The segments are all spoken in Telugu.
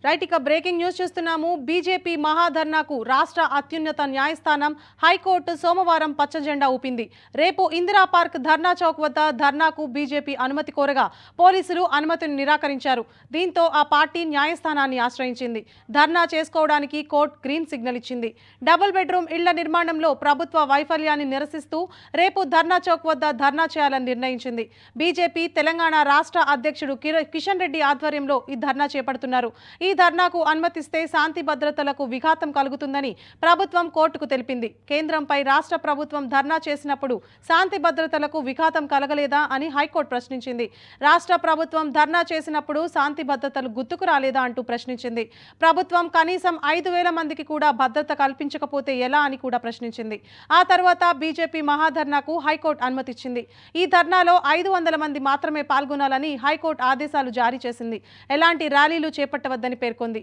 రైట్ ఇక బ్రేకింగ్ న్యూస్ చూస్తున్నాము బీజేపీ మహాధర్నాకు రాష్ట్ర అత్యున్నత న్యాయస్థానం హైకోర్టు సోమవారం పచ్చజెండా ఊపింది రేపు ఇందిరా పార్క్ ధర్నా చౌక్ వద్ద ధర్నాకు బీజేపీ అనుమతి కోరగా పోలీసులు అనుమతిని నిరాకరించారు దీంతో ఆ పార్టీ న్యాయస్థానాన్ని ఆశ్రయించింది ధర్నా చేసుకోవడానికి కోర్టు గ్రీన్ సిగ్నల్ ఇచ్చింది డబుల్ బెడ్రూమ్ ఇళ్ల నిర్మాణంలో ప్రభుత్వ వైఫల్యాన్ని నిరసిస్తూ రేపు ధర్నా చౌక్ వద్ద ధర్నా చేయాలని నిర్ణయించింది బీజేపీ తెలంగాణ రాష్ట్ర అధ్యక్షుడు కిర- కిషన్ రెడ్డి ఆధ్వర్యంలో ఈ ధర్నా చేపడుతున్నారు ఈ ధర్నాకు అనుమతిస్తే శాంతి భద్రతలకు విఘాతం కలుగుతుందని ప్రభుత్వం కోర్టుకు తెలిపింది కేంద్రంపై రాష్ట్ర ప్రభుత్వం ధర్నా చేసినప్పుడు శాంతి భద్రతలకు విఘాతం కలగలేదా అని హైకోర్టు ప్రశ్నించింది రాష్ట్ర ప్రభుత్వం ధర్నా చేసినప్పుడు శాంతి భద్రతలు గుర్తుకు రాలేదా అంటూ ప్రశ్నించింది ప్రభుత్వం కనీసం ఐదు వేల మందికి కూడా భద్రత కల్పించకపోతే ఎలా అని కూడా ప్రశ్నించింది ఆ తర్వాత బీజేపీ మహాధర్నాకు హైకోర్టు అనుమతిచ్చింది ఈ ధర్నాలో ఐదు వందల మంది మాత్రమే పాల్గొనాలని హైకోర్టు ఆదేశాలు జారీ చేసింది ఎలాంటి ర్యాలీలు చేపట్టవద్దని పేర్కొంది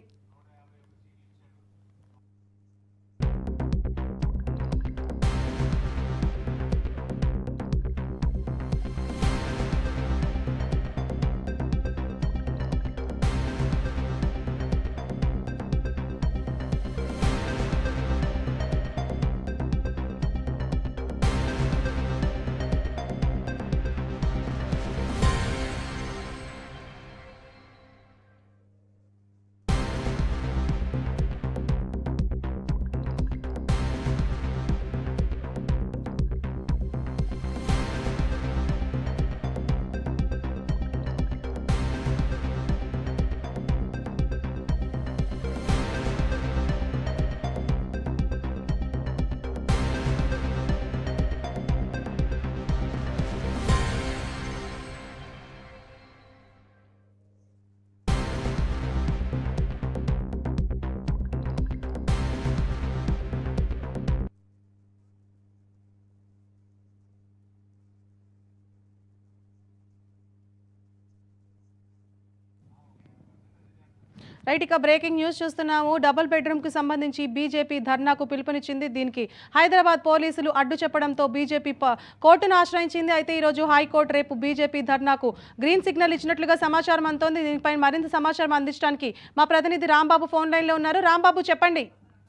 రైట్ ఇక బ్రేకింగ్ న్యూస్ చూస్తున్నాము డబుల్ బెడ్రూమ్ కు సంబంధించి బీజేపీ ధర్నాకు పిలుపునిచ్చింది దీనికి హైదరాబాద్ పోలీసులు అడ్డు చెప్పడంతో బీజేపీ ప- కోర్టును ఆశ్రయించింది అయితే ఈరోజు హైకోర్టు రేపు బీజేపీ ధర్నాకు గ్రీన్ సిగ్నల్ ఇచ్చినట్లుగా సమాచారం అంతోంది దీనిపై మరింత సమాచారం అందించడానికి మా ప్రతినిధి రాంబాబు ఫోన్ లైన్ లో ఉన్నారు రాంబాబు చెప్పండి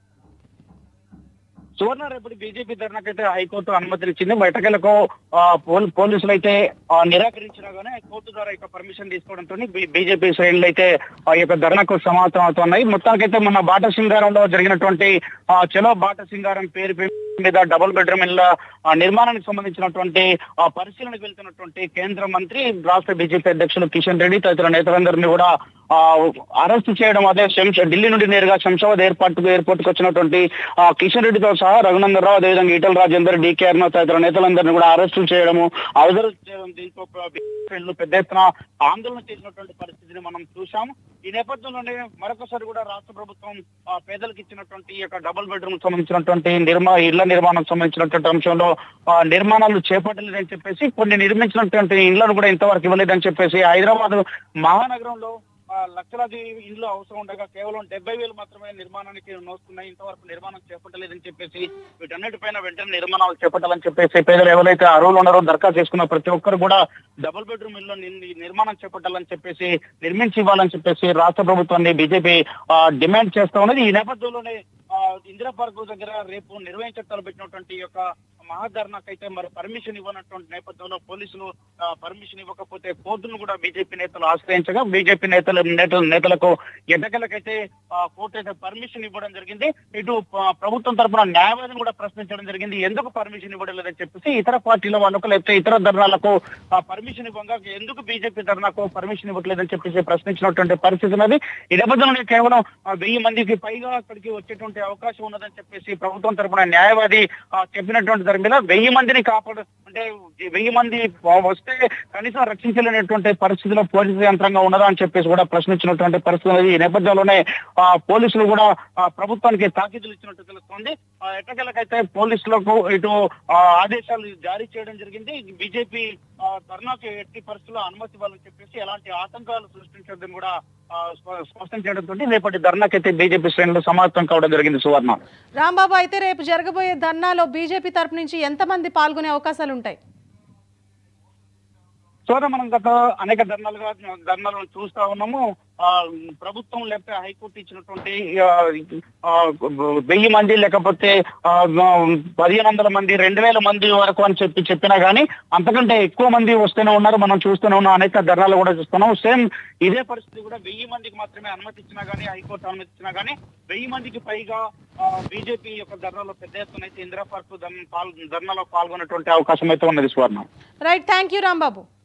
సువర్ణ రేపటి బీజేపీ ధర్నాకైతే హైకోర్టు అనుమతినిచ్చింది బయటకెళ్లకు పోలీసులు అయితే ఆ, నిరాకరించినా గానీ కోర్టు ద్వారా ఇక పర్మిషన్ తీసుకోవడంతో బీజేపీ శ్రేణులు అయితే ఆ యొక్క ధర్నాకు సమాప్తం అవుతున్నాయి మొత్తానికైతే మొన్న బాట సింగారంలో జరిగినటువంటి ఆ, చలో బాట సింగారం పేరు మీద డబుల్ బెడ్రూమ్ ఇళ్ల ఆ, నిర్మాణానికి సంబంధించినటువంటి ఆ, పరిశీలనకు వెళ్తున్నటువంటి కేంద్ర మంత్రి రాష్ట్ర బీజేపీ అధ్యక్షులు కిషన్ రెడ్డి తదితర నేతలందరినీ కూడా ఆ, అరెస్ట్ చేయడం అదే శంష ఢిల్లీ నుండి నేరుగా శంషాబాద్ ఎయిర్పోర్ట్ ఎయిర్పోర్ట్ కు వచ్చినటువంటి ఆ, కిషన్ రెడ్డితో సహా రఘునందన్ రావు అదేవిధంగా ఈటల రాజేందర్ డీకే అర్ణ తదితర నేతలందరినీ కూడా అరెస్టు చేయడము అరెస్ట్ చేయడం దీంతో శ్రేణులు పెద్ద ఎత్తున ఆందోళన చేసినటువంటి పరిస్థితిని మనం చూసాం ఈ నేపథ్యంలోనే మరొకసారి కూడా రాష్ట్ర ప్రభుత్వం ఆ, పేదలకు ఇచ్చినటువంటి ఈ యొక్క డబుల్ బెడ్రూమ్ సంబంధించినటువంటి నిర్మా ఇళ్ల నిర్మాణం సంబంధించినటువంటి అంశంలో ఆ, నిర్మాణాలు చేపట్టలేదని చెప్పేసి కొన్ని నిర్మించినటువంటి ఇళ్లను కూడా ఇంతవరకు ఇవ్వలేదని చెప్పేసి హైదరాబాద్ మహానగరంలో ఆ, లక్షలాది ఇండ్లు అవసరం ఉండగా కేవలం డెబ్బై వేలు మాత్రమే నిర్మాణానికి నోస్తున్నాయి ఇంతవరకు నిర్మాణం చేపట్టలేదని చెప్పేసి వీటన్నిటిపైన వెంటనే నిర్మాణాలు చేపట్టాలని చెప్పేసి పేదలు ఎవరైతే అర్హులు ఉన్నారో దరఖాస్తు చేసుకున్న ప్రతి ఒక్కరు కూడా డబుల్ బెడ్రూమ్ ఇల్లు నిర్- నిర్మాణం చేపట్టాలని చెప్పేసి నిర్మించి ఇవ్వాలని చెప్పేసి రాష్ట్ర ప్రభుత్వాన్ని బీజేపీ డిమాండ్ చేస్తా ఉన్నది ఈ నేపథ్యంలోనే ఆ, ఇందిరా పార్క్ దగ్గర రేపు నిర్వహించటాలు పెట్టినటువంటి ఈ యొక్క మహాధర్నాకైతే మరి పర్మిషన్ ఇవ్వనటువంటి నేపథ్యంలో పోలీసులు పర్మిషన్ ఇవ్వకపోతే కోర్టును కూడా బీజేపీ నేతలు ఆశ్రయించగా బీజేపీ నేతలు నేతలు నేతలకు ఎటకలకైతే ఆ, కోర్టు అయితే పర్మిషన్ ఇవ్వడం జరిగింది ఇటు ఆ, ప్రభుత్వం తరపున న్యాయవాదిని కూడా ప్రశ్నించడం జరిగింది ఎందుకు పర్మిషన్ ఇవ్వడం లేదని చెప్పేసి ఇతర పార్టీల వాళ్ళకు లేకపోతే ఇతర ధర్నాలకు పర్మిషన్ ఇవ్వగా ఎందుకు బీజేపీ ధర్నాకు పర్మిషన్ ఇవ్వట్లేదని చెప్పేసి ప్రశ్నించినటువంటి పరిస్థితి ఉన్నది ఈ నేపథ్యంలో కేవలం ఆ, వెయ్యి మందికి పైగా అక్కడికి వచ్చేటువంటి అవకాశం ఉన్నదని చెప్పేసి ప్రభుత్వం తరపున న్యాయవాది ఆ, చెప్పినటువంటి దాని మీద వెయ్యి మందిని కాపాడు అంటే వెయ్యి మంది వస్తే కనీసం రక్షించలేనటువంటి పరిస్థితిలో పోలీసు యంత్రంగా ఉన్నదా అని చెప్పేసి కూడా ప్రశ్నించినటువంటి పరిస్థితి ఉన్నది ఈ నేపథ్యంలోనే ఆ, పోలీసులు కూడా ఆ, ప్రభుత్వానికి తాకీదులు ఇచ్చినట్టు తెలుస్తోంది ఆ, ఎట్టకేలకైతే పోలీసులకు ఇటు ఆ, ఆదేశాలు జారీ చేయడం జరిగింది బీజేపీ ధర్నాకు ఎట్టి పరిస్థితుల్లో అనుమతి ఇవ్వాలని చెప్పేసి ఎలాంటి ఆటంకాలు సృష్టించొద్దని కూడా ఆ, స్ప- స్పష్టం చేయడంతో రేపటి ధర్నాకైతే బీజేపీ శ్రేణులు సమాప్తం కావడం జరిగింది సువర్ణ రాంబాబు అయితే రేపు జరగబోయే ధర్నాలో బీజేపీ తరపు నుంచి ఎంతమంది పాల్గొనే అవకాశాలు ఉంటాయి సో మనం గత అనేక ధర్నాలుగా ధర్నాలను చూస్తా ఉన్నాము ఆ, ప్రభుత్వం లేకపోతే హైకోర్టు ఇచ్చినటువంటి ఆ, ఆ, వెయ్యి మంది లేకపోతే ఆ, పదిహేను వందల మంది రెండు వేల మంది వరకు అని చెప్పి చెప్పినా గానీ అంతకంటే ఎక్కువ మంది వస్తూనే ఉన్నారు మనం చూస్తూనే ఉన్నాం అనేక ధర్నాలు కూడా చూస్తున్నాం సేమ్ ఇదే పరిస్థితి కూడా వెయ్యి మందికి మాత్రమే అనుమతి ఇచ్చినా గానీ హైకోర్టు అనుమతి ఇచ్చినా గానీ వెయ్యి మందికి పైగా బీజేపీ యొక్క ధర్నాలో పెద్ద ఎత్తున అయితే ఇందిరా పార్క్ ధర్నాలో పాల్గొనేటువంటి అవకాశం అయితే ఉన్నది స్వర్ణ రైట్ థ్యాంక్ యూ రాంబాబు